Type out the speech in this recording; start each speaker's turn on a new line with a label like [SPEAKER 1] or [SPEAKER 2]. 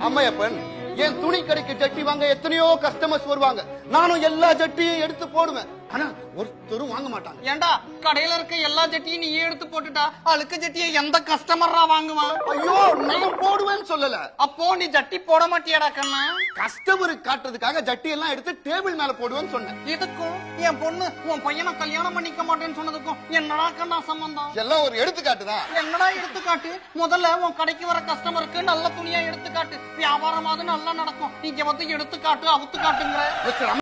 [SPEAKER 1] அம்மையப்பன் என் துணி கடைக்கு ஜட்டி வாங்க எத்தனையோ கஸ்டமர்ஸ் வருவாங்க நானும் எல்லா ஜட்டியும் எடுத்து போடுவேன் ஆனா ஒருத்தரும் வாங்க மாட்டாங்க
[SPEAKER 2] ஏண்டா கடையில இருக்க எல்லா ஜட்டியும் நீ எடுத்து போட்டுட்டா அழுக்கு ஜட்டியை எந்த கஸ்டமரா வாங்குவான்
[SPEAKER 1] ஐயோ நான் போடுவேன்னு சொல்லல
[SPEAKER 2] அப்போ நீ ஜட்டி போட மாட்டியாடா கண்ணா
[SPEAKER 1] கஸ்டமருக்கு காட்டுறதுக்காக ஜட்டி எல்லாம் எடுத்து டேபிள் மேல போடுவேன்னு சொன்னேன்
[SPEAKER 2] இதுக்கும் என் பொண்ணு உன் பையனை கல்யாணம் பண்ணிக்க மாட்டேன்னு சொன்னதுக்கும் என்னடா கண்ணா சம்பந்தம்
[SPEAKER 1] எல்லாம் ஒரு எடுத்துக்காட்டு தான்
[SPEAKER 2] என்னடா எடுத்துக்காட்டு முதல்ல உன் கடைக்கு வர கஸ்டமருக்கு நல்ல துணியா எடுத்துக்காட்டு வியாபாரமாவது நல்லா நடக்கும் நீங்க வந்து எடுத்துக்காட்டு அவுத்துக்காட்டுங்கிற
[SPEAKER 1] மிஸ்டர்